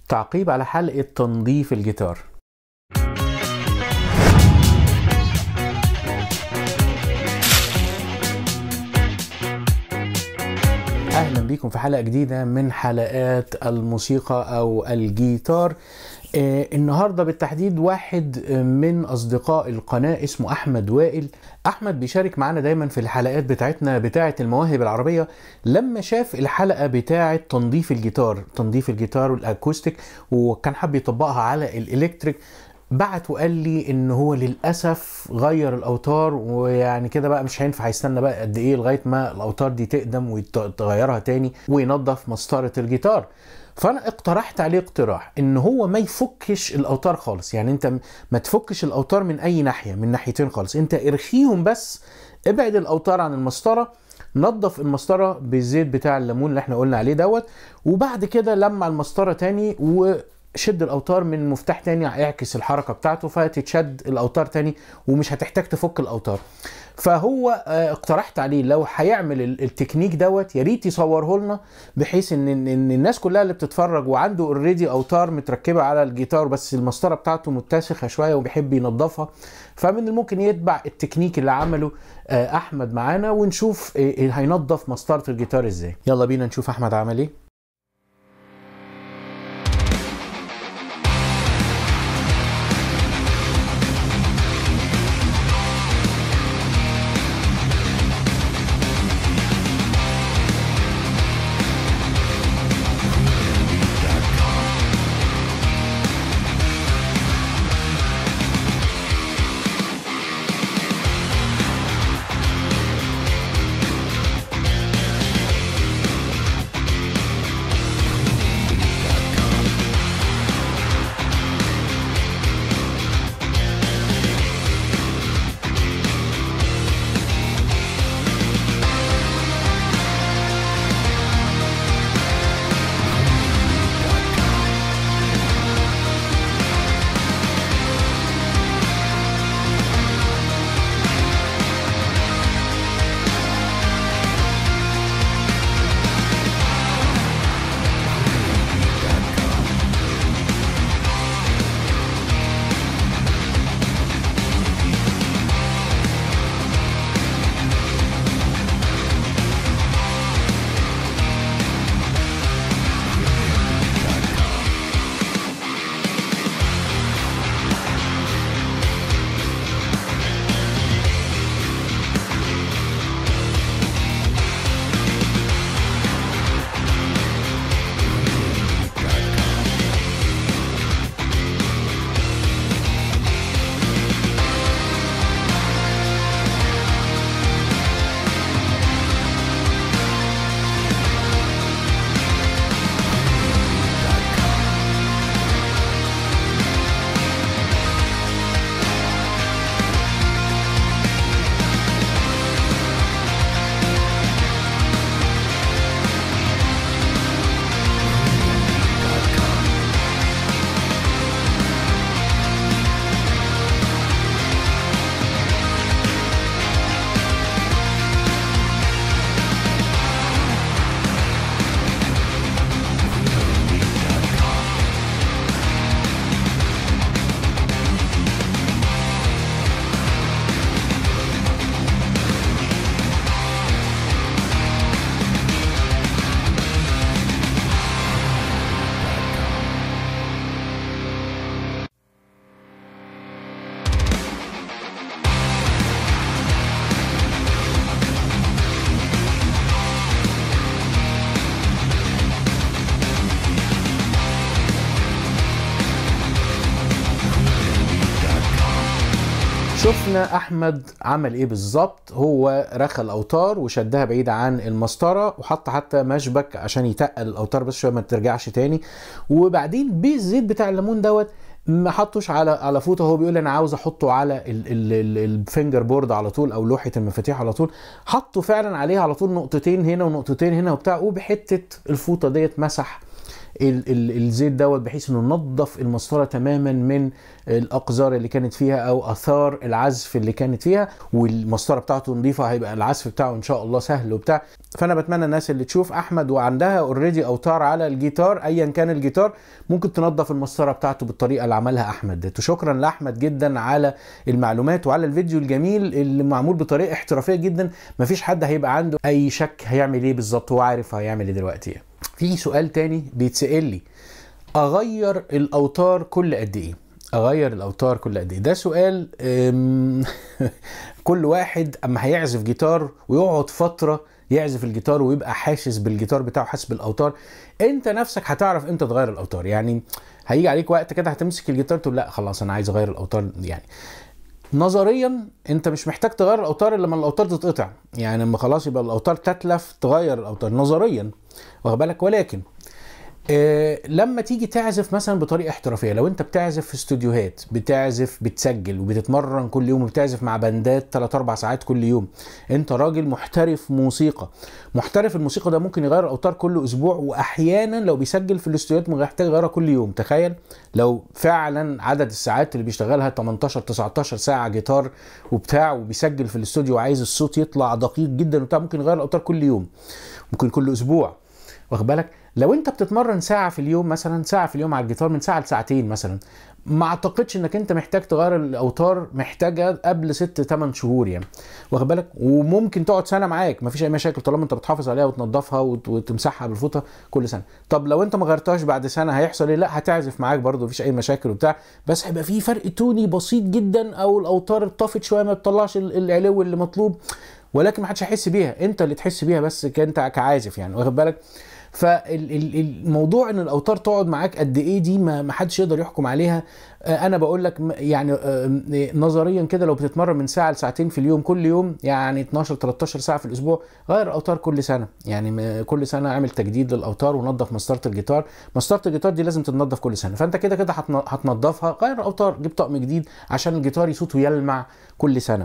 تعقيب على حلقة تنظيف الجيتار اهلا بيكم في حلقه جديده من حلقات الموسيقى او الجيتار آه النهارده بالتحديد واحد من اصدقاء القناه اسمه احمد وائل احمد بيشارك معانا دايما في الحلقات بتاعتنا بتاعه المواهب العربيه لما شاف الحلقه بتاعه تنظيف الجيتار تنظيف الجيتار والاكوستيك وكان حابب يطبقها على الالكتريك بعت وقال لي ان هو للاسف غير الاوتار ويعني كده بقى مش هينفع يستنى بقى قد ايه لغايه ما الاوتار دي تقدم ويتغيرها تاني وينظف مسطره الجيتار فانا اقترحت عليه اقتراح ان هو ما يفكش الاوتار خالص يعني انت ما تفكش الاوتار من اي ناحيه من ناحيتين خالص انت ارخيهم بس ابعد الاوتار عن المسطره نظف المسطره بالزيت بتاع الليمون اللي احنا قلنا عليه دوت وبعد كده لمع المسطره تاني و شد الاوتار من مفتاح تاني يعكس الحركه بتاعته فتتشد الاوتار تاني ومش هتحتاج تفك الاوتار فهو اقترحت عليه لو هيعمل التكنيك دوت يا ريت يصوره لنا بحيث ان ان الناس كلها اللي بتتفرج وعنده اوريدي اوتار متركبه على الجيتار بس المسطره بتاعته متسخه شويه وبيحب ينظفها فمن الممكن يتبع التكنيك اللي عمله احمد معانا ونشوف هينظف مسطره الجيتار ازاي يلا بينا نشوف احمد عمل ايه شفنا احمد عمل ايه بالظبط هو رخى الاوتار وشدها بعيده عن المسطره وحط حتى مشبك عشان يتقل الاوتار بس شويه ما ترجعش تاني وبعدين بالزيت بتاع الليمون دوت ما حطوش على على فوطه هو بيقول انا عاوز احطه على الفينجر بورد على طول او لوحه المفاتيح على طول حطه فعلا عليها على طول نقطتين هنا ونقطتين هنا وبتاع وبحته الفوطه ديت مسح ال ال الزيت دوت بحيث انه ينظف المسطره تماما من الاقذار اللي كانت فيها او اثار العزف اللي كانت فيها والمسطره بتاعته نظيفه هيبقى العزف بتاعه ان شاء الله سهل وبتاع فانا بتمنى الناس اللي تشوف احمد وعندها اوريدي اوتار على الجيتار ايا كان الجيتار ممكن تنظف المسطره بتاعته بالطريقه اللي عملها احمد ده شكرا لاحمد جدا على المعلومات وعلى الفيديو الجميل اللي معمول بطريقه احترافيه جدا مفيش حد هيبقى عنده اي شك هيعمل ايه بالظبط هو عارف هيعمل ايه دلوقتي في سؤال تاني بيتسال لي اغير الاوتار كل قد ايه اغير الاوتار كل قد ايه ده سؤال كل واحد اما هيعزف جيتار ويقعد فتره يعزف الجيتار ويبقى حاسس بالجيتار بتاعه حاسس بالاوتار انت نفسك هتعرف امتى تغير الاوتار يعني هيجي عليك وقت كده هتمسك الجيتار تقول لا خلاص انا عايز اغير الاوتار يعني نظريا انت مش محتاج تغير الاوتار الا لما الاوتار تتقطع يعني لما خلاص يبقى الاوتار تتلف تغير الاوتار نظريا واخد بالك ولكن آه لما تيجي تعزف مثلا بطريقه احترافيه لو انت بتعزف في استوديوهات بتعزف بتسجل وبتتمرن كل يوم وبتعزف مع باندات 3 4 ساعات كل يوم انت راجل محترف موسيقى محترف الموسيقى ده ممكن يغير الاوتار كل اسبوع واحيانا لو بيسجل في الاستوديوهات محتاج يغيرها كل يوم تخيل لو فعلا عدد الساعات اللي بيشتغلها 18 19 ساعه جيتار وبتاع وبيسجل في الاستوديو وعايز الصوت يطلع دقيق جدا وبتاع ممكن يغير الاوتار كل يوم ممكن كل اسبوع واخد بالك لو انت بتتمرن ساعه في اليوم مثلا ساعه في اليوم على الجيتار من ساعه لساعتين مثلا ما اعتقدش انك انت محتاج تغير الاوتار محتاجه قبل 6 8 شهور يعني واخد بالك وممكن تقعد سنه معاك مفيش اي مشاكل طالما انت بتحافظ عليها وتنضفها وتمسحها بالفوطه كل سنه طب لو انت ما غيرتهاش بعد سنه هيحصل ايه لا هتعزف معاك برده مفيش اي مشاكل وبتاع بس هيبقى في فرق توني بسيط جدا او الاوتار اتطفت شويه ما بتطلعش العلو اللي مطلوب ولكن ما حدش هيحس بيها انت اللي تحس بيها بس كانت كعازف يعني واخد بالك فالموضوع ان الاوتار تقعد معاك قد ايه دي ما حدش يقدر يحكم عليها انا بقول لك يعني نظريا كده لو بتتمرن من ساعه لساعتين في اليوم كل يوم يعني 12 13 ساعه في الاسبوع غير الاوتار كل سنه يعني كل سنه اعمل تجديد للاوتار ونظف مسطره الجيتار مسطره الجيتار دي لازم تتنضف كل سنه فانت كده كده هتنضفها غير الاوتار جيب طقم جديد عشان الجيتار صوته يلمع كل سنه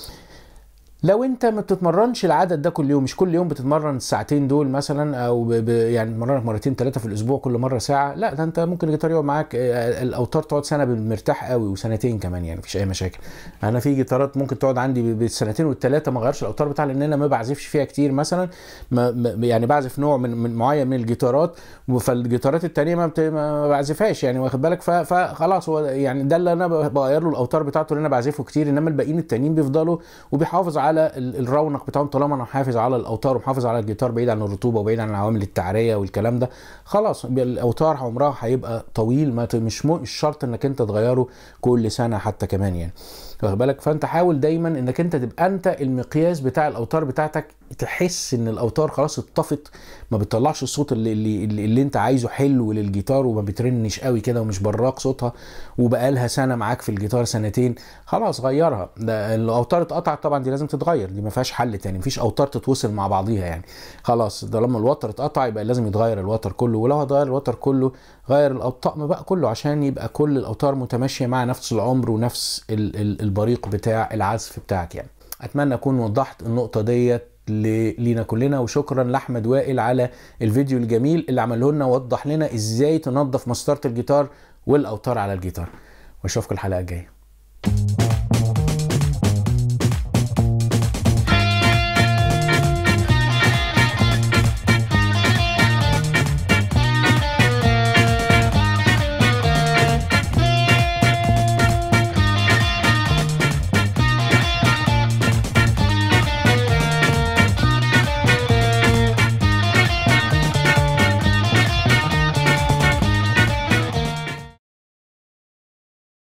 لو انت ما بتتمرنش العدد ده كل يوم مش كل يوم بتتمرن الساعتين دول مثلا او ب... ب... يعني تمرنك مرتين ثلاثه في الاسبوع كل مره ساعه لا ده انت ممكن الجيتار يقعد معاك الاوتار تقعد سنه مرتاح قوي وسنتين كمان يعني مفيش اي مشاكل انا في جيتارات ممكن تقعد عندي بالسنتين والثلاثه ما غيرش الاوتار بتاعها لان انا ما بعزفش فيها كتير مثلا ما... ما يعني بعزف نوع من, من معين من الجيتارات فالجيتارات الثانيه ما, بت... ما بعزفهاش يعني واخد بالك ف... فخلاص هو يعني ده اللي انا بغير له الاوتار بتاعته اللي انا بعزفه كتير انما الباقيين التانيين بيفضلوا وبيحافظ على الرونق بتاعهم طالما انا محافظ على الاوتار ومحافظ على الجيتار بعيد عن الرطوبه وبعيد عن عوامل التعريه والكلام ده خلاص الاوتار عمرها هيبقى طويل ما مش مش شرط انك انت تغيره كل سنه حتى كمان يعني واخد بالك فانت حاول دايما انك انت تبقى انت المقياس بتاع الاوتار بتاعتك تحس ان الاوتار خلاص اتطفت ما بتطلعش الصوت اللي, اللي, اللي, اللي انت عايزه حلو للجيتار وما بترنش قوي كده ومش براق صوتها وبقالها سنه معاك في الجيتار سنتين خلاص غيرها ده الاوتار اتقطعت طبعا دي لازم تتغير دي ما فيهاش حل تاني مفيش اوتار تتوصل مع بعضيها يعني خلاص ده لما الوتر اتقطع يبقى لازم يتغير الوتر كله ولو هتغير الوتر كله غير الطقم بقى كله عشان يبقى كل الاوتار متماشيه مع نفس العمر ونفس البريق بتاع العزف بتاعك يعني اتمنى اكون وضحت النقطه ديت لينا كلنا وشكرا لاحمد وائل على الفيديو الجميل اللي عمله لنا ووضح لنا ازاي تنظف مسطره الجيتار والاوتار على الجيتار واشوفكم الحلقه الجايه